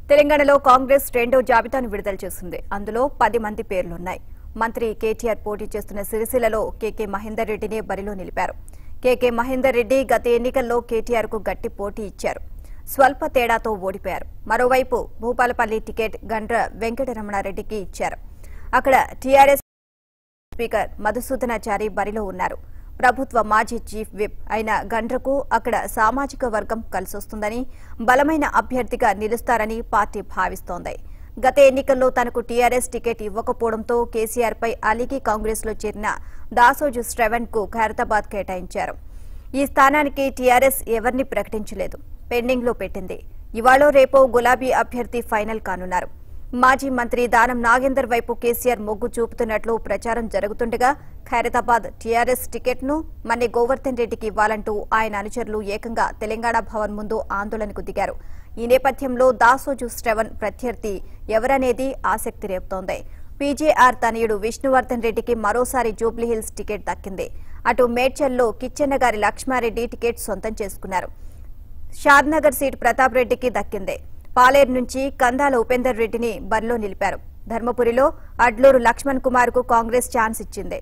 తెలంగాణలో కాంగ్రెస్ రెండో జాబితాను విడుదల చేసింది అందులో పది మంది పేర్లున్నాయి మంత్రి కేటీఆర్ పోటీ చేస్తున్న సిరిసిల్లలో కేకే మహేందర్ రెడ్డినే బరిలో నిలిపారు కేకే మహేందర్ రెడ్డి గత ఎన్నికల్లో కేటీఆర్ కు గట్టి పోటీ ఇచ్చారు స్వల్ప తేడాతో ఓడిపోయారు మరోవైపు భూపాలపల్లి టికెట్ గండ్ర వెంకటరమణారెడ్డికి ఇచ్చారు అక్కడ టీఆర్ఎస్ స్పీకర్ మధుసూదనాచారి బరిలో ఉన్నారు ప్రభుత్వ మాజీ చీఫ్ విప్ అయిన గండ్రకు అక్కడ సామాజిక వర్గం కలిసొస్తుందని బలమైన అభ్యర్థిగా నిలుస్తారని పార్టీ భావిస్తోంది గత ఎన్నికల్లో తనకు టీఆర్ఎస్ టికెట్ ఇవ్వకపోవడంతో కేసీఆర్ పై అలిగి కాంగ్రెస్ లో చేరిన దాసోజు శ్రవణ్ కు ఖైరతాబాద్ కేటాయించారు ఈ స్థానానికి టీఆర్ఎస్ ఎవరిని ప్రకటించలేదు పెండింగ్ లో పెట్టింది ఇవాళో రేపో గులాబీ అభ్యర్థి ఫైనల్ కానున్నారు మాజీ మంత్రి దానం నాగేందర్ వైపు కేసీఆర్ మొగ్గు చూపుతున్నట్లు ప్రచారం జరుగుతుండగా ఖైరతాబాద్ టీఆర్ఎస్ టికెట్ ను మన్ని గోవర్ధన్ రెడ్డికి ఇవ్వాలంటూ ఆయన అనుచరులు ఏకంగా తెలంగాణ భవన్ ముందు ఆందోళనకు దిగారు ఈ నేపథ్యంలో దాసోజు శ్రవణ్ ప్రత్యర్థి ఎవరనేది ఆసక్తి రేపుతోంది పీజేఆర్ తనయుడు విష్ణువర్ధన్ రెడ్డికి మరోసారి జూబ్లీహిల్స్ టికెట్ దక్కింది అటు మేడ్చల్లో కిచ్చెన్న గారి లక్ష్మారెడ్డి టికెట్ సొంతం చేసుకున్నారు షాద్నగర్ సీట్ ప్రతాప్ రెడ్డికి దక్కిందే పాలేరు నుంచి కందాల ఉపేందర్ రెడ్డిని బరిలో నిలిపారు ధర్మపురిలో అడ్లూరు లక్ష్మణ్ కుమార్ కు కాంగ్రెస్ ఛాన్స్ ఇచ్చింది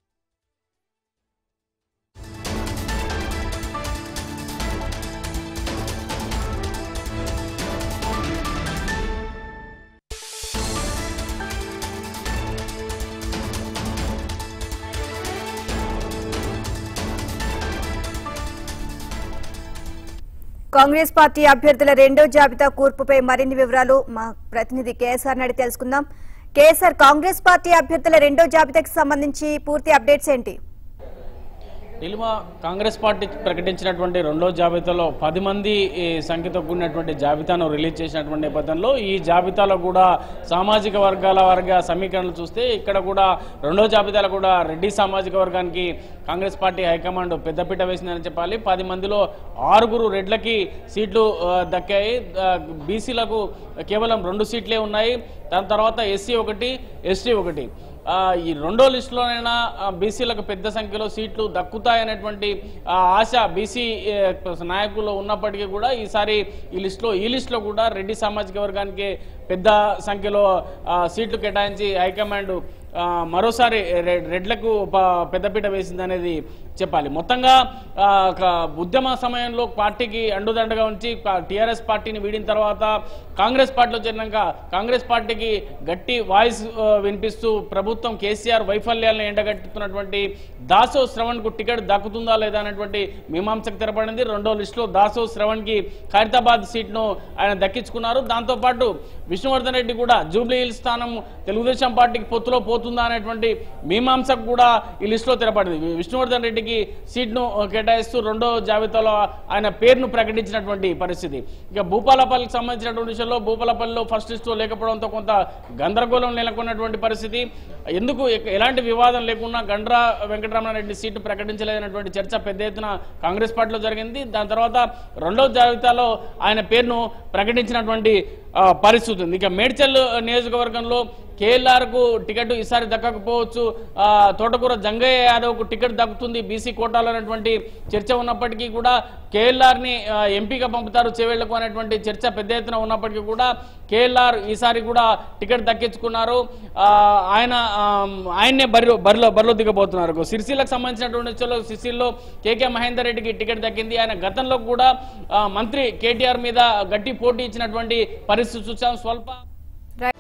కాంగ్రెస్ పార్టీ అభ్యర్థుల రెండో జాబితా కూర్పుపై మరిన్ని వివరాలు మా ప్రతినిధి కేఎస్ఆర్ నడి తెలుసుకుందాం కేఎస్ఆర్ కాంగ్రెస్ పార్టీ అభ్యర్థుల రెండో జాబితాకి సంబంధించి పూర్తి అప్డేట్స్ ఏంటి నిలుమ కాంగ్రెస్ పార్టీ ప్రకటించినటువంటి రెండో జాబితాలో పది మంది ఈ సంఖ్యతో కూడినటువంటి జాబితాను రిలీజ్ చేసినటువంటి నేపథ్యంలో ఈ జాబితాలో కూడా సామాజిక వర్గాల వర్గ సమీకరణలు చూస్తే ఇక్కడ కూడా రెండో జాబితాలో కూడా రెడ్డి సామాజిక వర్గానికి కాంగ్రెస్ పార్టీ హైకమాండ్ పెద్దపీట వేసిందని చెప్పాలి పది మందిలో ఆరుగురు రెడ్లకి సీట్లు ఆ, దక్కాయి ఆ, బీసీలకు కేవలం రెండు సీట్లే ఉన్నాయి దాని తర్వాత ఎస్సీ ఒకటి ఎస్టీ ఒకటి ఆ, ఈ రెండో లిస్టులోనైనా ఆ, బీసీలకు పెద్ద సంఖ్యలో సీట్లు దక్కుతాయనేటువంటి ఆ, ఆశ బీసీ ఏ, నాయకులు ఉన్నప్పటికీ కూడా ఈసారి ఈ లిస్టులో ఈ లిస్టులో కూడా రెడ్డి సామాజిక వర్గానికి పెద్ద సంఖ్యలో ఆ, సీట్లు కేటాయించి హైకమాండ్ ఆ, మరోసారి రె- రెడ్లకు ప- పెద్దపీట వేసింది అనేది చెప్పాలి మొత్తంగా ఆ, ఒక ఉద్యమ సమయంలో పార్టీకి అండుదండగా ఉంచి టీఆర్ఎస్ పార్టీని వీడిన తర్వాత కాంగ్రెస్ పార్టీలో చేరినాక కాంగ్రెస్ పార్టీకి గట్టి వాయిస్ ఆ, వినిపిస్తూ ప్రభుత్వం కేసీఆర్ వైఫల్యాలను ఎండగట్టుతున్నటువంటి దాసో శ్రవణ్కు టికెట్ దక్కుతుందా లేదా అనేటువంటి మీమాంసకు తెరపడింది రెండో లిస్టులో దాసో శ్రవణ్కి ఖైరతాబాద్ సీట్ను ఆయన దక్కించుకున్నారు దాంతోపాటు విష్ణువర్ధన్ రెడ్డి కూడా జూబ్లీ హిల్స్ స్థానం తెలుగుదేశం పార్టీకి పొత్తులో పోతుందా అనేటువంటి మీమాంసకు కూడా ఈ లిస్టులో తెరపడింది వి- విష్ణువర్ధన్ రెడ్డికి సీట్ను కేటాయిస్తూ రెండో జాబితాలో ఆయన పేరును ప్రకటించినటువంటి పరిస్థితి ఇక భూపాలపల్లికి సంబంధించినటువంటి విషయంలో భూపాలపల్లిలో ఫస్ట్ లిస్టులో లేకపోవడంతో కొంత గందరగోళం నెలకొన్నటువంటి పరిస్థితి ఎందుకు ఎక- ఎలాంటి వివాదం లేకుండా గండ్రా వెంకటరమణారెడ్డి సీటు ప్రకటించలేదన్నటువంటి చర్చ పెద్ద ఎత్తున కాంగ్రెస్ పార్టీలో జరిగింది దాని తర్వాత రెండో జాబితాలో ఆయన పేరును ప్రకటించినటువంటి ఆ, పరిస్థితి ఉంది ఇక మేడ్చల్ నియోజకవర్గంలో కేఎల్ఆర్ కు టికెట్ ఈసారి దక్కకపోవచ్చు ఆ, తోటకూర జంగయ్య యాదవ్ కు టికెట్ దక్కుతుంది బీసీ కోటాలో అనేటువంటి చర్చ ఉన్నప్పటికీ కూడా కేఎల్ఆర్ ని ఆ, ఎంపీగా పంపుతారు చేవేళ్లకు అనేటువంటి చర్చ పెద్ద ఎత్తున ఉన్నప్పటికీ కూడా కేఎల్ఆర్ ఈసారి కూడా టికెట్ దక్కించుకున్నారు ఆ, ఆయన ఆ, ఆయన్నే బరిలో బరిలో బరిలో దిగబోతున్నారు సిరిసిల్లకు సంబంధించినటువంటి విషయంలో సిరిసిల్లో కేకే మహేందర్ రెడ్డికి టికెట్ దక్కింది ఆయన గతంలో కూడా ఆ, మంత్రి కేటీఆర్ మీద గట్టి పోటీ ఇచ్చినటువంటి పరిస్థితి చూసాం స్వల్ప రైట్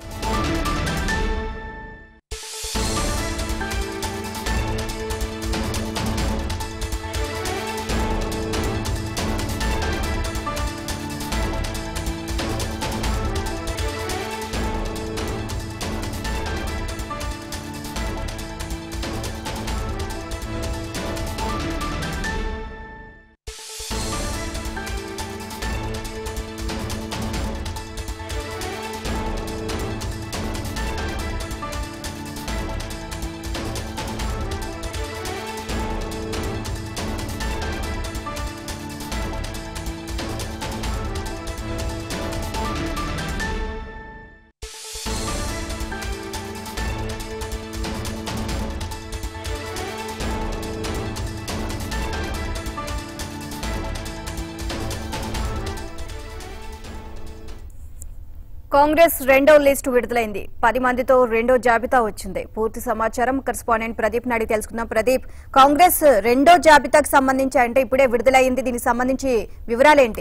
కాంగ్రెస్ రెండో లిస్టు విడుదలైంది పది మందితో రెండో జాబితా వచ్చింది పూర్తి సమాచారం కరెస్పాండెంట్ ప్రదీప్ నాడి తెలుసుకుందాం ప్రదీప్ కాంగ్రెస్ రెండో జాబితాకు సంబంధించి అంటే ఇప్పుడే విడుదలైంది దీనికి సంబంధించి వివరాలేంటి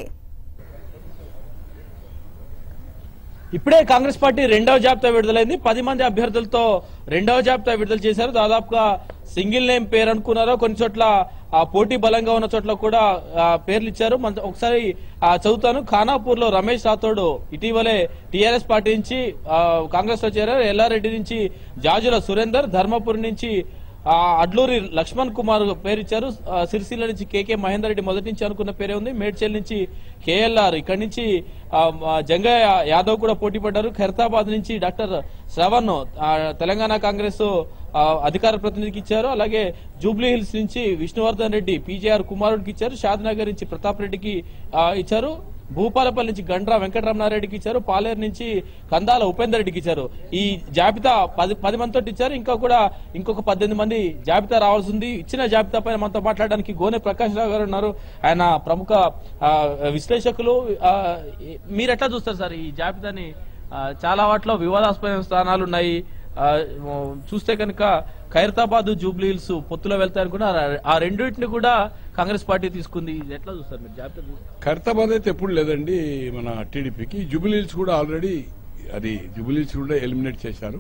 ఇప్పుడే కాంగ్రెస్ పార్టీ రెండవ జాబితా విడుదలైంది పది మంది అభ్యర్థులతో రెండవ జాబితా విడుదల చేశారు దాదాపుగా సింగిల్ నేమ్ పేరు అనుకున్నారో కొన్ని చోట్ల ఆ పోటీ బలంగా ఉన్న చోట్ల కూడా ఆ, పేర్లు ఇచ్చారు మన ఒకసారి ఆ, చదువుతాను ఖానాపూర్ లో రమేష్ రాథోడ్ ఇటీవలే టీఆర్ఎస్ పార్టీ నుంచి ఆ, కాంగ్రెస్ లో చేరారు ఎల్లారెడ్డి నుంచి జాజుల సురేందర్ ధర్మపురి నుంచి ఆ, అడ్లూరి లక్ష్మణ్ కుమార్ పేరు ఇచ్చారు ఆ, సిరిసిల్ల నుంచి కేకే మహేందర్ రెడ్డి మొదటి నుంచి అనుకున్న పేరే ఉంది మేడ్చల్ నుంచి కేఎల్ఆర్ ఇక్కడి నుంచి ఆ, ఆ, జంగయ్య యాదవ్ కూడా పోటీ పడ్డారు ఖైరతాబాద్ నుంచి డాక్టర్ శ్రవణ్ ఆ, తెలంగాణ కాంగ్రెస్ ఆ, అధికార ప్రతినిధికి ఇచ్చారు అలాగే జూబ్లీ హిల్స్ నుంచి విష్ణువర్ధన్ రెడ్డి పీజేఆర్ కుమారుడికి ఇచ్చారు షాద్నగర్ నుంచి ప్రతాప్ రెడ్డికి ఆ, ఇచ్చారు భూపాలపల్లి నుంచి గండ్రా వెంకటరమణారెడ్డికి ఇచ్చారు పాలేరు నుంచి కందాల ఉపేందర్ రెడ్డికి ఇచ్చారు ఈ జాబితా పది పది మందితో ఇచ్చారు ఇంకా కూడా ఇంకొక పద్దెనిమిది మంది జాబితా రావాల్సి ఉంది ఇచ్చిన జాబితా పైన మనతో మాట్లాడడానికి గోనె ప్రకాష్ రావు గారు ఉన్నారు ఆయన ప్రముఖ ఆ, విశ్లేషకులు ఆ, మీరు ఎట్లా చూస్తారు సార్ ఈ జాబితాని ఆ, చాలా వాటిలో వివాదాస్పద స్థానాలు ఉన్నాయి ఆ, చూస్తే కనుక ఖైరతాబాద్ జూబ్లీ హిల్స్ పొత్తులో వెళ్తాయనుకున్నా ఆ రెండింటిని కూడా కాంగ్రెస్ పార్టీ తీసుకుంది ఇది ఎట్లా చూస్తారు మీరు జాబితా చూస్తే? ఖైరతాబాద్ అయితే ఎప్పుడు లేదండి మన టీడీపీకి జుబిలీల్స్ కూడా ఆల్రెడీ అది జుబిలీల్స్ కూడా ఎలిమినేట్ చేశారు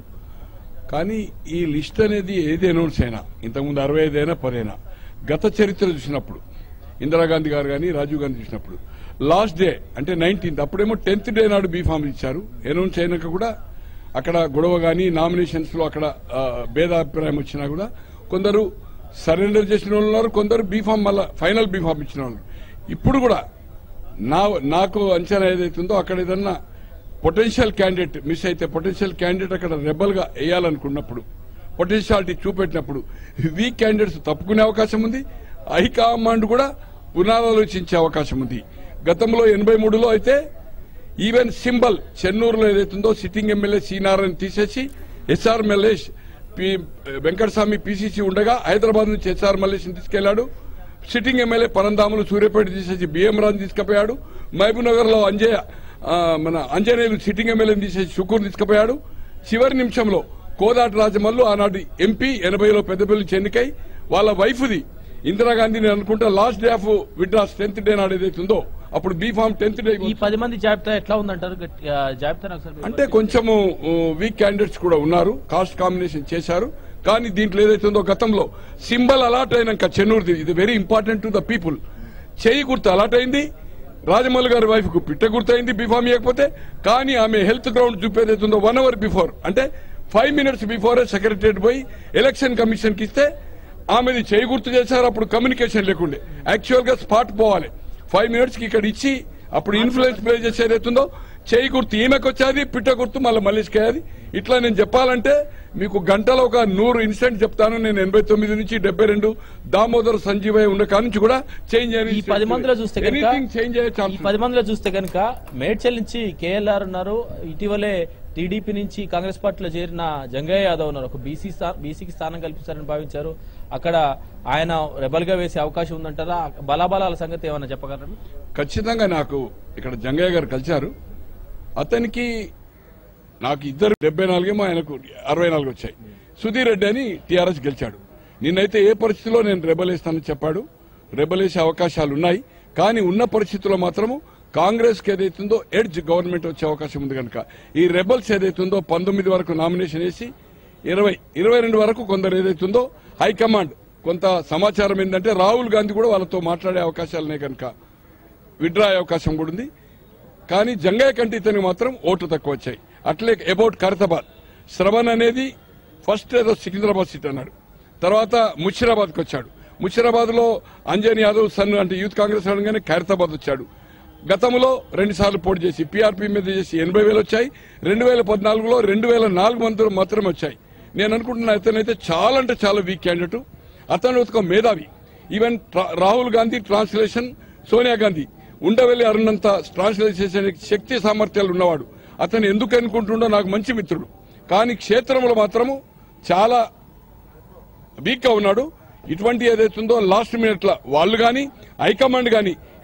కానీ ఈ లిస్ట్ అనేది ఏది అనౌన్స్ అయినా ఇంతకుముందు అరవై ఐదు అయినా పదైనా గత చరిత్ర చూసినప్పుడు ఇందిరాగాంధీ గారు కానీ రాజీవ్ గాంధీ చూసినప్పుడు లాస్ట్ డే అంటే నైన్టీన్త్ అప్పుడేమో టెన్త్ డే నాడు బీఫామ్ ఇచ్చారు అనౌన్స్ అయినాక కూడా అక్కడ గొడవ కానీ నామినేషన్స్ లో అక్కడ ఆ, భేదాభిప్రాయం వచ్చినా కూడా కొందరు సరెండర్ చేసిన వాళ్ళు ఉన్నారు కొందరు బీఫామ్ మళ్ళా ఫైనల్ బీఫామ్ ఇచ్చిన వాళ్ళు ఇప్పుడు కూడా నా నాకు అంచనా ఏదైతుందో అక్కడ ఏదన్నా పొటెన్షియల్ క్యాండిడేట్ మిస్ అయితే పొటెన్షియల్ క్యాండిడేట్ అక్కడ రెబల్ గా వేయాలనుకున్నప్పుడు పొటెన్షియాలిటీ చూపెట్టినప్పుడు వీక్ క్యాండిడేట్స్ తప్పుకునే అవకాశం ఉంది హైకమాండ్ కూడా పునరాలోచించే అవకాశం ఉంది గతంలో ఎనభై మూడులో అయితే ఈవెన్ సింబల్ చెన్నూరులో ఏదైతుందో సిట్టింగ్ ఎమ్మెల్యే సీనారాయణ తీసేసి SR Mallesh P Venkataswamy PCC ఉండగా హైదరాబాద్ నుంచి ఎస్ఆర్ మల్లేష్ తీసుకెళ్లాడు సిట్టింగ్ ఎమ్మెల్యే పరంధాములు సూర్యపేట తీసేసి బిఎం రాజు తీసుకుపోయాడు మహబూబ్ నగర్ లో అంజయ్య ఆ, మన అంజనేయులు సిట్టింగ్ ఎమ్మెల్యేని తీసేసి షుకూర్ తీసుకుపోయాడు చివరి నిమిషంలో కోదాటి రాజమల్లు ఆనాటి ఎంపీ ఎనభైలో పెద్దపల్లి చెన్నికై వాళ్ళ వైఫ్ది ఇందిరాగాంధీ నేను అనుకుంటా last day of withdraws tenth day నాడు ఏదైతే ఉందో అప్పుడు బీఫామ్ టెన్త్ డే ఈ పది మంది జాబితా ఎట్లా ఉందంటారు గట్టి- ఆ, జాబితా ఒకసారి మీరు అంటే కొంచెము వీక్ క్యాండిడేట్స్ కూడా ఉన్నారు కాస్ట్ కాంబినేషన్ చేశారు కానీ దీంట్లో ఏదైతే ఉందో గతంలో సింబల్ అలాట్ అయినాక చెన్నూరుది ఇది very important to the people చేయి గుర్తు అలాట్ అయింది రాజమౌళి గారి వైఫ్ కు పిట్ట గుర్తయింది బిఫామ్ ఇవ్వకపోతే కానీ ఆమె హెల్త్ గ్రౌండ్ చూపేదైతుందో వన్ అవర్ బిఫోర్ అంటే ఫైవ్ మినిట్స్ బిఫోర్ సెక్రటరియట్ పోయి ఎలక్షన్ కమిషన్ కి ఇస్తే ఆమెది చేయి గుర్తు చేశారు అప్పుడు కమ్యూనికేషన్ లేకుండే యాక్చువల్ గా స్పాట్ పోవాలి ఫైవ్ మినిట్స్ కి ఇక్కడ ఇచ్చి అప్పుడు ఇన్ఫ్లుయెన్స్ ప్లే చేసి ఏదైతుందో చేయి గుర్తు ఈమెకు వచ్చేది పిట్ట గుర్తు మళ్ళీ మల్లేష్కి అయ్యేది ఇట్లా నేను చెప్పాలంటే మీకు గంటలో ఒక నూరు ఇన్సిడెంట్ చెప్తాను నేను ఎనభై తొమ్మిది నుంచి డెబ్బై రెండు దామోదర్ సంజీవయ్య ఉన్న కాడ నుంచి కూడా చేంజ్ ఈ పది మందిలో చూస్తే కనుక చేంజ్ అయ్యే ఈ ఛాన్స్ పది మందిలో చూస్తే కనుక మేడ్చల్ నుంచి కేఎల్ఆర్ ఉన్నారు ఇటీవలే టీడీపీ నుంచి కాంగ్రెస్ పార్టీలో చేరిన జంగయ్య యాదవ్ ఉన్నారు ఒక బీసీ బీసీకి స్థానం కల్పిస్తారని భావించారు అక్కడ ఆయన రెబల్ గా వేసే అవకాశం ఉందంటారా బలాబలాల సంగతి ఏమైనా చెప్పగలరా ఖచ్చితంగా నాకు ఇక్కడ జంగయ్య గారు కలిశారు అతనికి నాకు ఇద్దరు డెబ్బై నాలుగేమో ఆయనకు అరవై నాలుగు వచ్చాయి సుధీర్ రెడ్డి అని టీఆర్ఎస్ గెలిచాడు నిన్నైతే ఏ పరిస్థితిలో నేను రెబలేస్తానని చెప్పాడు రెబలేసే అవకాశాలు ఉన్నాయి కానీ ఉన్న పరిస్థితుల్లో మాత్రము కాంగ్రెస్ కి ఏదైతుందో ఎడ్జ్ గవర్నమెంట్ వచ్చే అవకాశం ఉంది కనుక ఈ రెబల్స్ ఏదైతుందో పంతొమ్మిది వరకు నామినేషన్ వేసి ఇరవై ఇరవై రెండు వరకు కొందరు ఏదైతుందో హైకమాండ్ కొంత సమాచారం ఏంటంటే రాహుల్ గాంధీ కూడా వాళ్ళతో మాట్లాడే అవకాశాలున్నాయి కనుక విడ్రా అయ్యే అవకాశం కూడా ఉంది కానీ జంగయ్య కంటే ఇతనికి మాత్రం ఓట్లు తక్కువ వచ్చాయి అట్లే అబౌట్ ఖైరతాబాద్ శ్రవణ్ అనేది ఫస్ట్ ఏదో సికింద్రాబాద్ సీట్ అన్నాడు తర్వాత ముషిరాబాద్ కు వచ్చాడు ముషిరాబాద్ లో అంజన్ యాదవ్ సన్ అంటే యూత్ కాంగ్రెస్ అనగానే ఖైరతాబాద్ వచ్చాడు గతంలో రెండు సార్లు పోటీ చేసి పీఆర్పీ మీద చేసి ఎనభై వేలు వచ్చాయి రెండు వేల పద్నాలుగులో రెండు వేల నాలుగు మంది మాత్రమే వచ్చాయి నేను అనుకుంటున్నా ఇతనైతే చాలా అంటే చాలా వీక్ క్యాండిడేట్ అతను ఒక మేధావి ఈవెన్ ట్రా- రాహుల్ గాంధీ ట్రాన్స్లేషన్ సోనియా గాంధీ ఉండవెల్లి అరుణంత ట్రాన్స్లేట్ చేసే శక్తి సామర్థ్యాలు ఉన్నవాడు అతను ఎందుకు అనుకుంటుండో నాకు మంచి మిత్రుడు కానీ క్షేత్రంలో మాత్రము చాలా వీక్ గా ఉన్నాడు ఇటువంటి ఏదైతుందో లాస్ట్ మినిట్ లా వాళ్ళు గాని హైకమాండ్ గాని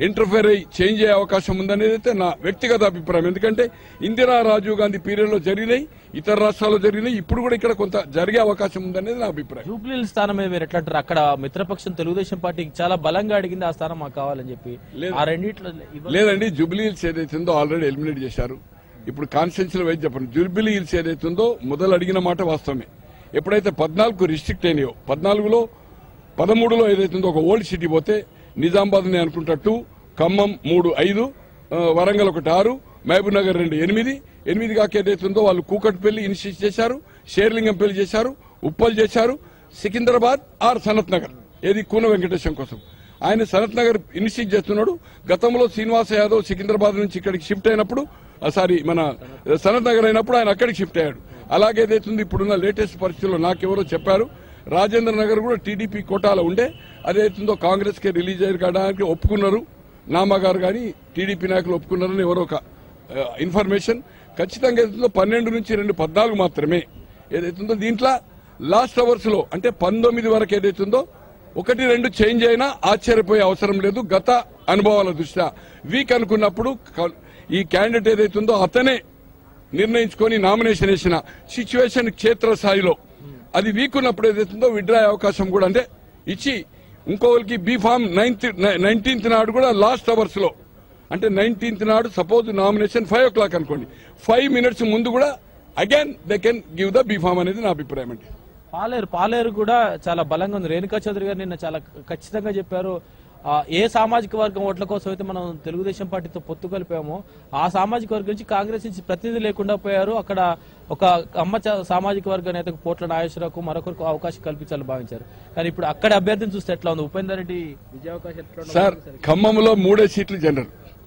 ఇంటర్ఫేర్ అయ్యి చేంజ్ అయ్యే అవకాశం ఉందనేది అయితే నా వ్యక్తిగత అభిప్రాయం ఎందుకంటే ఇందిరా రాజీవ్ గాంధీ పీరియడ్ లో జరిగినాయి ఇతర రాష్ట్రాల్లో జరిగినాయి ఇప్పుడు కూడా ఇక్కడ కొంత జరిగే అవకాశం ఉందనేది నా అభిప్రాయం జూబ్లీ స్థానం మీద మీరు ఎట్లా అంటారు అక్కడ మిత్రపక్షం తెలుగుదేశం పార్టీకి చాలా బలంగా అడిగింది ఆ స్థానం మాకు కావాలని చెప్పి లేదు. ఆ రెండిట్లో ఇవ్వ- లేదండి జూబ్లీ హిల్స్ ఏదైతే ఉందో ఆల్రెడీ ఎలిమినేట్ చేశారు ఇప్పుడు కాన్స్టిట్యూన్సీలో వైద్య చెప్పండి జూబ్లీ హిల్స్ ఏదైతే ఉందో మొదలు అడిగిన మాట వాస్తవమే ఎప్పుడైతే పద్నాలుగు రిస్ట్రిక్ట్ అయినాయో పద్నాలుగులో పదమూడులో ఏదైతే ఉందో ఒక ఓల్డ్ సిటీ పోతే నిజామాబాద్ ని అనుకుంటా టూ ఖమ్మం మూడు ఐదు ఆ, వరంగల్ ఒకటి ఆరు మహబూబ్ నగర్ రెండు ఎనిమిది ఎనిమిది కాక ఏదైతే ఉందో వాళ్ళు కూకట్పల్లి ఇనిషియేట్ చేశారు షేర్లింగం పెళ్లి చేశారు ఉప్పల్ చేశారు సికింద్రాబాద్ ఆర్ సనత్ నగర్ ఏది కూన వెంకటేశం కోసం ఆయన సనత్ నగర్ ఇనిషియేట్ చేస్తున్నాడు గతంలో శ్రీనివాస యాదవ్ సికింద్రాబాద్ నుంచి ఇక్కడికి షిఫ్ట్ అయినప్పుడు ఆ, సారీ మన సనత్ నగర్ అయినప్పుడు ఆయన అక్కడికి షిఫ్ట్ అయ్యాడు అలాగే ఏదైతుంది ఇప్పుడున్న లేటెస్ట్ పరిస్థితుల్లో నాకెవరో చెప్పారు రాజేంద్ర నగర్ కూడా టీడీపీ కోటాలో ఉండే అదేతుందో కాంగ్రెస్ కి రిలీజ్ అయ్యడానికి ఒప్పుకున్నారు నామా గారు కానీ టీడీపీ నాయకులు ఒప్పుకున్నారని ఎవరో ఒక ఆ, ఇన్ఫర్మేషన్ ఖచ్చితంగా ఏదైతుందో పన్నెండు నుంచి రెండు పద్నాలుగు మాత్రమే ఏదైతుందో దీంట్లో లాస్ట్ అవర్స్ లో అంటే పంతొమ్మిది వరకు ఏదైతుందో ఒకటి రెండు చేంజ్ అయినా ఆశ్చర్యపోయే అవసరం లేదు గత అనుభవాల దృష్ట్యా వీక్ అనుకున్నప్పుడు క- ఈ క్యాండిడేట్ ఏదైతుందో అతనే నిర్ణయించుకొని నామినేషన్ వేసిన సిచ్యువేషన్ క్షేత్రస్థాయిలో అది వీక్ ఉన్నప్పుడు ఏదైతుందో విడ్రా అయ్యే అవకాశం కూడా అంటే ఇచ్చి ఇంకోరికి బీ ఫామ్ నైన్త్ నైన్టీన్త్ నాడు కూడా లాస్ట్ అవర్స్ లో అంటే నైన్టీన్త్ నాడు suppose nomination five o'clock అనుకోండి ఫైవ్ మినిట్స్ ముందు కూడా again they can give the B form అనేది నా అభిప్రాయం అండి పాలేరు పాలేరు కూడా చాలా బలంగా ఉంది రేణుకా చౌదరి గారు నిన్న చాలా ఖచ్చితంగా చెప్పారు ఆ, ఏ సామాజిక వర్గం ఓట్ల కోసం అయితే మనం తెలుగుదేశం పార్టీతో పొత్తు కలిపామో ఆ సామాజిక వర్గం నుంచి కాంగ్రెస్ నుంచి ప్రతినిధి లేకుండా పోయారు అక్కడ ఒక అమ్మ చ- సామాజిక వర్గ నేతకు పోట్ల నాగేశ్వరరావుకు మరొకరికి అవకాశం కల్పించాలని భావించారు కానీ ఇప్పుడు అక్కడ అభ్యర్థిని చూస్తే ఎట్లా ఉంది ఉపేందర్ రెడ్డి విజయావకాశం ఎట్లా ఉండదు? సార్ ఖమ్మంలో మూడే సీట్లు జనరల్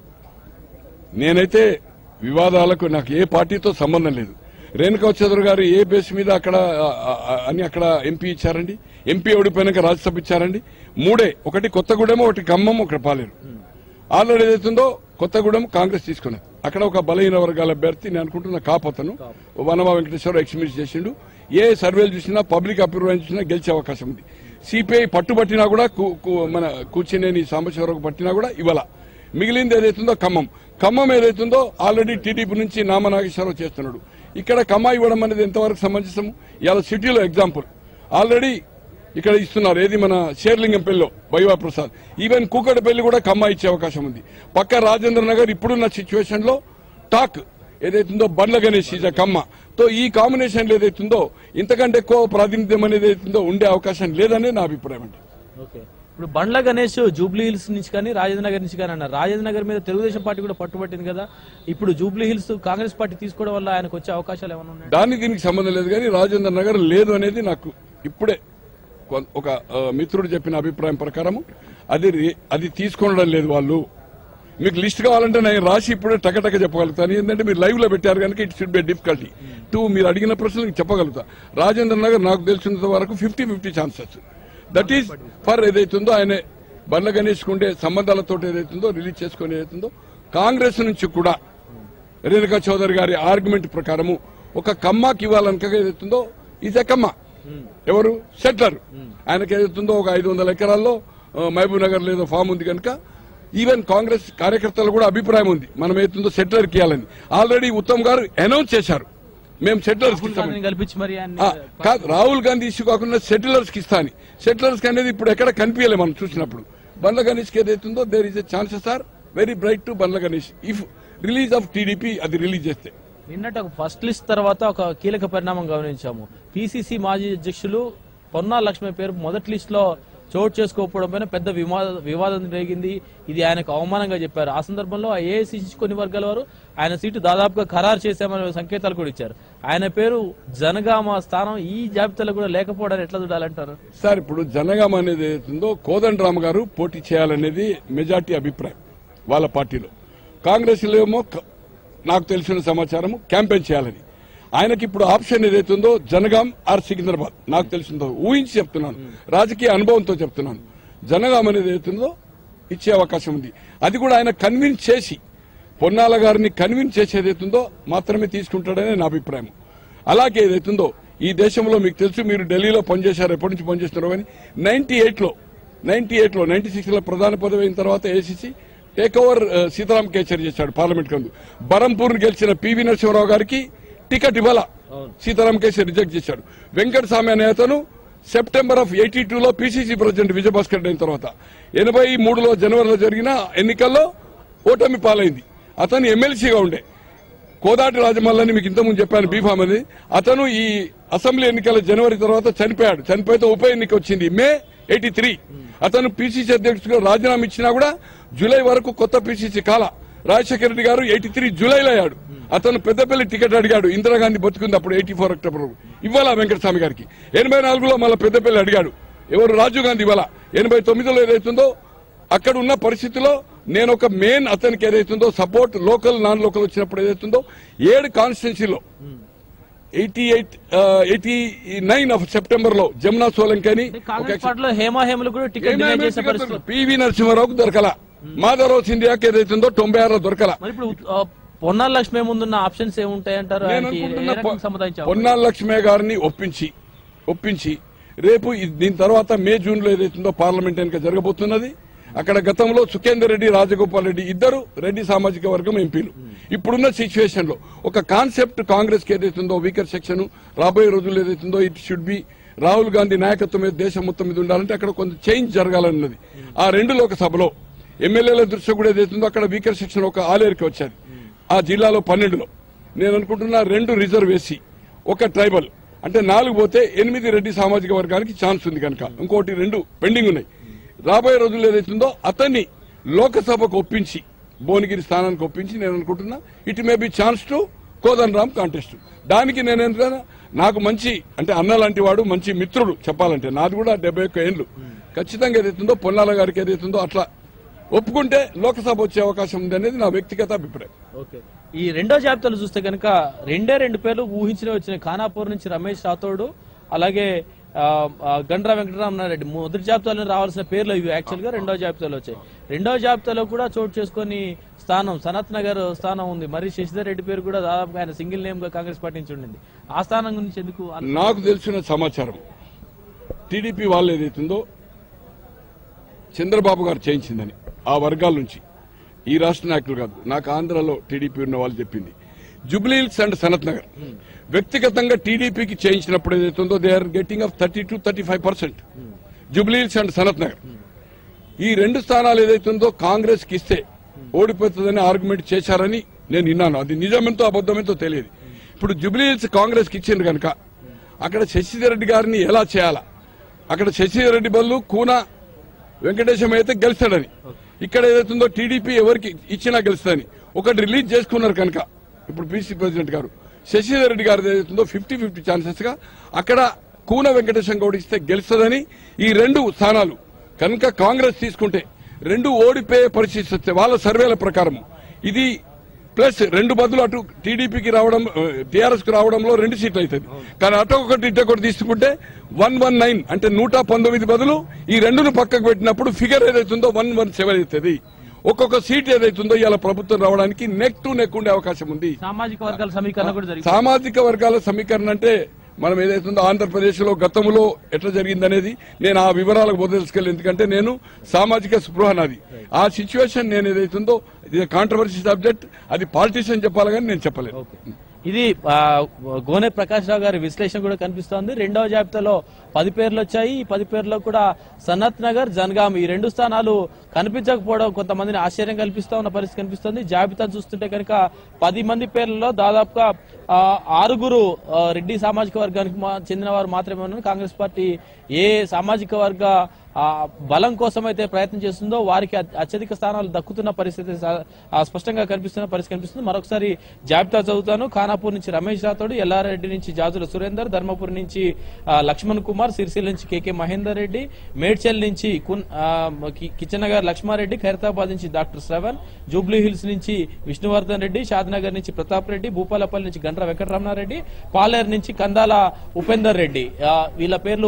నేనైతే వివాదాలకు నాకు ఏ పార్టీతో సంబంధం లేదు రేణుకా చౌదరి గారు ఏ బేస్ మీద అక్కడ ఆ, ఆ, అని అక్కడ ఎంపీ ఇచ్చారండి ఎంపీ ఓడిపోయినాక రాజ్యసభ ఇచ్చారండి మూడే ఒకటి కొత్తగూడెం ఒకటి ఖమ్మం ఒకటి పాలేరు ఆల్రెడీ ఏదైతుందో కొత్తగూడెం కాంగ్రెస్ తీసుకున్నది అక్కడ ఒక బలహీన వర్గాల అభ్యర్థి నేను అనుకుంటున్న కాపతను వనమా వెంకటేశ్వర ఎక్స్మిస్ చేసిండు ఏ సర్వేలు చూసినా పబ్లిక్ అప్రూవల్ చూసినా గెలిచే అవకాశం ఉంది సిపిఐ పట్టుబట్టినా కూడా కు- కు- మన కూర్చునేని సాంబశివరావు పట్టినా కూడా ఇవాళ మిగిలింది ఏదైతుందో ఖమ్మం ఖమ్మం ఏదైతుందో ఆల్రెడీ టీడీపీ నుంచి నామనాగేశ్వరరావు చేస్తున్నాడు ఇక్కడ కమ్మా ఇవ్వడం అనేది ఎంతవరకు సమంజసము ఇవాళ సిటీలో ఎగ్జాంపుల్ ఆల్రెడీ ఇక్కడ ఇస్తున్నారు ఏది మన షేర్లింగంపల్లిలో వైవా ప్రసాద్ ఈవెన్ కూకటపల్లి కూడా కమ్మా ఇచ్చే అవకాశం ఉంది పక్క రాజేంద్ర నగర్ ఇప్పుడున్న సిచ్యువేషన్ లో టాక్ ఏదైతుందో బండ్ల గణేష్ ఈజ్ కమ్మ తో ఈ కాంబినేషన్ ఏదైతుందో ఇంతకంటే ఎక్కువ ప్రాతినిధ్యం అనేది ఏదైతుందో ఉండే అవకాశం లేదనే నా అభిప్రాయం అండి ఓకే ఇప్పుడు బండ్ల గణేష్ జూబ్లీ హిల్స్ నుంచి కానీ రాజేంద్ర నగర్ నుంచి కానీ అన్నారు రాజేంద్ర నగర్ మీద తెలుగుదేశం పార్టీ కూడా పట్టుబట్టింది కదా ఇప్పుడు జూబ్లీ హిల్స్ కాంగ్రెస్ పార్టీ తీసుకోవడం వల్ల ఆయనకు వచ్చే అవకాశాలు ఏమైనా ఉన్నాయి దానికి దీనికి సంబంధం లేదు కానీ రాజేంద్ర నగర్ లేదు అనేది నాకు ఇప్పుడే కొ- ఒక ఆ, మిత్రుడు చెప్పిన అభిప్రాయం ప్రకారం అది రి- అది తీసుకోవడం లేదు వాళ్ళు మీకు లిస్ట్ కావాలంటే నేను రాసి ఇప్పుడే టకటక చెప్పగలుగుతాను ఏంటంటే మీరు లైవ్ లో పెట్టారు కనుక it should be difficulty too మీరు అడిగిన ప్రశ్నలకు చెప్పగలుగుతా రాజేంద్ర నగర్ నాకు తెలిసినంత వరకు fifty fifty chances that is for ఏదైతుందో ఆయన బండ్ల గణేష్ ఉండే సంబంధాలతో ఏదైతుందో రిలీజ్ చేసుకుని ఏదైతుందో కాంగ్రెస్ నుంచి కూడా రేణుకా చౌదరి గారి ఆర్గ్యుమెంట్ ప్రకారము ఒక కమ్మాకి ఇవ్వాలనుక ఏదైతుందో ఇది కమ్మ ఎవరు సెట్లర్ ఆయనకి ఏదైతుందో ఒక ఐదు వందల ఎకరాల్లో ఆ, మహబూబ్ నగర్ లేదో ఫామ్ ఉంది కనుక ఈవెన్ కాంగ్రెస్ కార్యకర్తలు కూడా అభిప్రాయం ఉంది మనం ఏతుందో సెటిలర్ కి ఇవ్వాలని ఆల్రెడీ ఉత్తమ్ గారు అనౌన్స్ చేశారు మేము సెటిలర్స్ కి ఇస్తామని. దానిని కల్పించి మరి ఆయన ఆ, కాదు రాహుల్ గాంధీ ఇష్యూ కాకుండా సెటిలర్స్ కి ఇస్తాని సెటిలర్స్ కి అనేది ఇప్పుడు ఎక్కడ కనిపించలే మనం చూసినప్పుడు బండ్ల గణేష్ కి ఏదైతుందో there is a chances are very bright to Bandla Ganesh if release of TDP అది రిలీజ్ చేస్తే నిన్నటి ఒక ఫస్ట్ లిస్ట్ తర్వాత ఒక కీలక పరిణామం గమనించాము పిసిసి మాజీ అధ్యక్షులు పొన్నా లక్ష్మి పేరు మొదటి లిస్ట్ లో చోటు చేసుకోకపోవడం పైన పెద్ద వివాద- వివాదం రేగింది ఇది ఆయనకు అవమానంగా చెప్పారు ఆ సందర్భంలో ఆ ఏఐసిసి కొన్ని వర్గాల వారు ఆయన సీటు దాదాపుగా ఖరారు చేశామనే సంకేతాలు కూడా ఇచ్చారు ఆయన పేరు జనగామ స్థానం ఈ జాబితాలో కూడా లేకపోవడాన్ని ఎట్లా చూడాలంటారు సార్ ఇప్పుడు జనగామ అనేది ఏదైతుందో కోదండరామ్ గారు పోటీ చేయాలనేది మెజార్టీ అభిప్రాయం వాళ్ళ పార్టీలో కాంగ్రెస్ లో ఏమో క- నాకు తెలిసిన సమాచారం క్యాంపెయిన్ చేయాలని ఆయనకి ఇప్పుడు ఆప్షన్ ఏదైతుందో జనగాం ఆర్ సికింద్రాబాద్ నాకు తెలిసిందో ఊహించి చెప్తున్నాను రాజకీయ అనుభవంతో చెప్తున్నాను జనగాం అనేది ఏదైతుందో ఇచ్చే అవకాశం ఉంది అది కూడా ఆయన కన్విన్స్ చేసి పొన్నాల గారిని కన్విన్స్ చేసి ఏదైతుందో మాత్రమే తీసుకుంటాడనే నా అభిప్రాయం అలాగే ఏదైతుందో ఈ దేశంలో మీకు తెలుసు మీరు ఢిల్లీలో పనిచేశారు ఎప్పటి నుంచి పనిచేస్తున్నారో కానీ నైన్టీ ఎయిట్ లో నైన్టీ ఎయిట్ లో నైన్టీ సిక్స్ లో ప్రధాన పదవి అయిన తర్వాత ఏసీసీ టేక్ ఓవర్ సీతారాం కేచర్ చేశాడు పార్లమెంట్ కందు బరంపూర్ గెలిచిన పివి నరసింహరావు గారికి టికెట్ ఇవ్వాల సీతారాం కేసరి రిజెక్ట్ చేశాడు వెంకట స్వామి అనే అతను సెప్టెంబర్ ఆఫ్ ఎయిటీ టూలో పిసిసి ప్రెసిడెంట్ విజయభాస్కర్ రెడ్డి అయిన తర్వాత ఎనభై మూడులో జనవరిలో జరిగిన ఎన్నికల్లో ఓటమి పాలైంది అతను ఎమ్మెల్సీగా ఉండే కోదాటి రాజమల్లని మీకు ఇంతకుముందు చెప్పాను బీఫామ్ అని అతను ఈ అసెంబ్లీ ఎన్నికల జనవరి తర్వాత చనిపోయాడు చనిపోతే ఉప ఎన్నిక వచ్చింది మే ఎయిటీ త్రీ అతను పిసిసి అధ్యక్షుడిగా రాజీనామా ఇచ్చినా కూడా జూలై వరకు కొత్త పిసిసి కాల రాజశేఖర రెడ్డి గారు ఎయిటీ త్రీ జూలైలో అయ్యాడు అతను పెద్దపల్లి టికెట్ అడిగాడు ఇందిరాగాంధీ బతుకుంది అప్పుడు ఎయిటీ ఫోర్ అక్టోబర్ ఇవ్వాలా వెంకటస్వామి గారికి ఎనభై నాలుగులో మళ్ళీ పెద్దపల్లి అడిగాడు ఎవరు రాజీవ్ గాంధీ ఇవ్వాలా ఎనభై తొమ్మిదిలో ఏదైతుందో అక్కడ ఉన్న పరిస్థితిలో నేను ఒక మెయిన్ అతనికి ఏదైతుందో సపోర్ట్ లోకల్ నాన్ లోకల్ వచ్చినప్పుడు ఏదైతుందో ఏడు కాన్స్టిట్యున్సీలో eighty eight eighty nine of September లో జమునా సోలంకి అని ఒక కాంగ్రెస్ పార్టీలో హేమా హేమలు కూడా టికెట్ డిమాండ్ చేసే పరిస్థితి పివి నరసింహారావుకు దొరకల మాధవరావు సింధియాకి ఏదైతుందో తొంభై ఆరులో దొరకల మరి ఇప్పుడు ఆ, పొన్నాల లక్ష్మి ముందున్న ఆప్షన్స్ ఏముంటాయి అంటారు నేను ఆయనకి ఏ అనుకుంటున్న రకంగా సముదాయించారు పొన్నాల లక్ష్మే గారిని ఒప్పించి ఒప్పించి రేపు ఈ- దీని తర్వాత మే జూన్ లో ఏదైతుందో పార్లమెంట్ ఎన్నిక జరగబోతున్నది అక్కడ గతంలో సుఖేందర్ రెడ్డి రాజగోపాల్ రెడ్డి ఇద్దరు రెడ్డి సామాజిక వర్గం ఎంపీలు ఇప్పుడున్న సిచ్యువేషన్ లో ఒక కాన్సెప్ట్ కాంగ్రెస్ కి ఏదైతుందో వీకర్ సెక్షన్ రాబోయే రోజుల్లో ఏదైతుందో it should be Rahul Gandhi నాయకత్వం మీద దేశం మొత్తం మీద ఉండాలంటే అక్కడ కొంత చేంజ్ జరగాలన్నది ఆ రెండు లోకసభలో ఎమ్మెల్యేల దృష్టి కూడా ఏదైతుందో అక్కడ వీకర్ సెక్షన్ ఒక ఆలేరుకి వచ్చేది ఆ జిల్లాలో పన్నెండులో నేను అనుకుంటున్నా రెండు రిజర్వ్ వేసి ఒక ట్రైబల్ అంటే నాలుగు పోతే ఎనిమిది రెడ్డి సామాజిక వర్గానికి ఛాన్స్ ఉంది కనుక ఇంకోటి రెండు పెండింగ్ ఉన్నాయి రాబోయే రోజుల్లో ఏదైతుందో అతన్ని లోకసభకు ఒప్పించి భువనగిరి స్థానానికి ఒప్పించి నేను అనుకుంటున్నా it may be chance to Kodandaram contest దానికి నేను ఏంటంటే నాకు మంచి అంటే అన్న లాంటి వాడు మంచి మిత్రుడు చెప్పాలంటే నాది కూడా డెబ్బై ఒక్క ఏళ్ళు ఖచ్చితంగా ఏదైతుందో పొన్నాల గారికి ఏదైతుందో అట్లా ఒప్పుకుంటే లోకసభ వచ్చే అవకాశం ఉంది అనేది నా వ్యక్తిగత అభిప్రాయం ఓకే ఈ రెండో జాబితాలు చూస్తే కనుక రెండే రెండు పేర్లు ఊహించిన వచ్చినాయి ఖానాపూర్ నుంచి రమేష్ రాథోడ్ అలాగే ఆ, ఆ, గండ్ర వెంకటరామనారెడ్డి మొదటి జాబితాలో రావాల్సిన పేర్లు ఇవి యాక్చువల్ గా రెండో జాబితాలో వచ్చాయి రెండో జాబితాలో కూడా చోటు చేసుకొని స్థానం సనత్ నగర్ స్థానం ఉంది మరి శశిధర్ రెడ్డి పేరు కూడా దాదాపుగా ఆయన సింగిల్ నేమ్ గా కాంగ్రెస్ పార్టీ నుంచి ఉండింది ఆ స్థానం గురించి ఎందుకు అలా- నాకు తెలిసిన సమాచారం టీడీపీ వాళ్ళు ఏదైతుందో చంద్రబాబు గారు చేయించిందని ఆ వర్గాల నుంచి ఈ రాష్ట్ర నాయకులు కాదు నాకు ఆంధ్రలో టీడీపీ ఉన్న వాళ్ళు చెప్పింది జుబ్లీహిల్స్ అండ్ సనత్ నగర్ వ్యక్తిగతంగా టీడీపీకి చేయించినప్పుడు ఏదైతుందో they are getting of thirty to thirty five percent Jubilee Hills and Sanath Nagar ఈ రెండు స్థానాలు ఏదైతుందో కాంగ్రెస్ కి ఇస్తే ఓడిపోతుందని ఆర్గ్యుమెంట్ చేశారని నేను విన్నాను అది నిజమెంతో అబద్దమెంతో తెలియదు ఇప్పుడు జుబ్లీహిల్స్ కాంగ్రెస్ కి ఇచ్చింది కనుక అక్కడ శశిధర్ రెడ్డి గారిని ఎలా చేయాలా అక్కడ శశిధర్ రెడ్డి బదులు కూన వెంకటేశం అయితే గెలుస్తాడని ఇక్కడ ఏదైతుందో టీడీపీ ఎవరికి ఇచ్చినా గెలుస్తుందని ఒకటి రిలీజ్ చేసుకున్నారు కనుక ఇప్పుడు పీసీ ప్రెసిడెంట్ గారు శశిధర్ రెడ్డి గారు ఏదైతుందో ఫిఫ్టీ ఫిఫ్టీ ఛాన్సెస్ గా అక్కడ కూన వెంకటేశం గౌడ్ ఇస్తే గెలుస్తుందని ఈ రెండు స్థానాలు కనుక కాంగ్రెస్ తీసుకుంటే రెండు ఓడిపోయే పరిస్థితి వస్తే వాళ్ళ సర్వేల ప్రకారం ఇది ప్లస్ రెండు బదులు అటు టీడీపీకి రావడం టీఆర్ఎస్ కు రావడంలో రెండు సీట్లు అవుతుంది కానీ అటు ఒకటి ఇటు ఒకటి తీసుకుంటే వన్ వన్ నైన్ అంటే నూట పంతొమ్మిది బదులు ఈ రెండును పక్కకు పెట్టినప్పుడు ఫిగర్ ఏదైతుందో వన్ వన్ సెవెన్ అవుతుంది ఒక్కొక్క సీట్ ఏదైతుందో ఇలా ప్రభుత్వం రావడానికి నెక్ టు నెక్ ఉండే అవకాశం ఉంది సామాజిక వర్గాల సమీకరణ కూడా జరిగింది సామాజిక వర్గాల సమీకరణ అంటే మనం ఏదైతుందో ఆంధ్రప్రదేశ్ లో గతంలో ఎట్లా జరిగిందనేది నేను ఆ వివరాలకు బోధించుకెళ్ళి ఎందుకంటే నేను సామాజిక స్పృహ నాది ఆ సిచ్యువేషన్ నేను ఏదైతుందో ఇది కాంట్రవర్సీ సబ్జెక్ట్ అది పాలిటీషియన్ చెప్పాలి కానీ నేను చెప్పలేదు ఇది ఆ, గోనె ప్రకాష్ రావు గారి విశ్లేషణ కూడా కనిపిస్తోంది రెండవ జాబితాలో పది పేర్లు వచ్చాయి ఈ పది పేర్లో కూడా సనత్ నగర్ జనగాం ఈ రెండు స్థానాలు కనిపించకపోవడం కొంతమందిని ఆశ్చర్యం కల్పిస్తా ఉన్న పరిస్థితి కనిపిస్తోంది జాబితా చూస్తుంటే కనుక పది మంది పేర్లలో దాదాపుగా ఆ, ఆరుగురు ఆ, రెడ్డి సామాజిక వర్గానికి మా- చెందిన వారు మాత్రమే ఉన్నారు కాంగ్రెస్ పార్టీ ఏ సామాజిక వర్గ ఆ బలం కోసం అయితే ప్రయత్నం చేస్తుందో వారికి అత్య- అత్యధిక స్థానాలు దక్కుతున్న పరిస్థితి స- ఆ స్పష్టంగా కనిపిస్తున్న పరిస్థితి కనిపిస్తుంది మరొకసారి జాబితా చదువుతాను ఖానాపూర్ నుంచి రమేష్ రాథోడ్ ఎల్లారెడ్డి నుంచి జాజుల సురేందర్ ధర్మపురి నుంచి ఆ, లక్ష్మణ్ కుమార్ సిరిసిల్ల నుంచి కేకే మహేందర్ రెడ్డి మేడ్చల్ నుంచి కున్- ఆ, కి- కిచెన్ నగర్ లక్ష్మారెడ్డి ఖైరతాబాద్ నుంచి డాక్టర్ శ్రవణ్ జూబ్లీ హిల్స్ నుంచి విష్ణువర్ధన్ రెడ్డి షాద్నగర్ నుంచి ప్రతాప్ రెడ్డి భూపాలపల్లి నుంచి గండ్ర వెంకటరమణారెడ్డి పాలేరు నుంచి కందాల ఉపేందర్ రెడ్డి ఆ, వీళ్ళ పేర్లు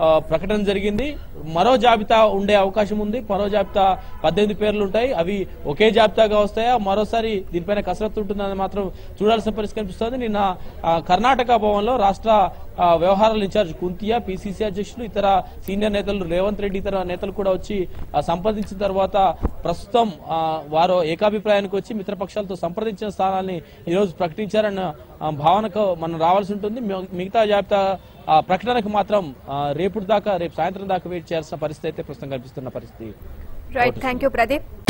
ఆ, ప్రకటన జరిగింది మరో జాబితా ఉండే అవకాశం ఉంది మరో జాబితా పద్దెనిమిది పేర్లు ఉంటాయి అవి ఒకే జాబితాగా వస్తాయా మరోసారి దీనిపైన కసరత్తు ఉంటుందని మాత్రం చూడాల్సిన పరిస్థితి కనిపిస్తోంది నిన్న ఆ, కర్ణాటక భవన్లో రాష్ట్ర ఆ, వ్యవహారాల ఇన్ఛార్జ్ కుంతియా పిసిసి అధ్యక్షులు ఇతర సీనియర్ నేతలు రేవంత్ రెడ్డి ఇతర నేతలు కూడా వచ్చి ఆ, సంప్రదించిన తర్వాత ప్రస్తుతం ఆ, వారు ఏకాభిప్రాయానికి వచ్చి మిత్రపక్షాలతో సంప్రదించిన స్థానాన్ని ఈ రోజు ప్రకటించారన్న ఆ, భావనకు మనం రావాల్సి ఉంటుంది మి- మిగతా జాబితా ఆ, ప్రకటనకు మాత్రం ఆ, రేపు దాకా రేపు సాయంత్రం దాకా వెయిట్ చేయాల్సిన పరిస్థితి అయితే ప్రస్తుతం కనిపిస్తున్న పరిస్థితి రైట్ థ్యాంక్ యూ ప్రదీప్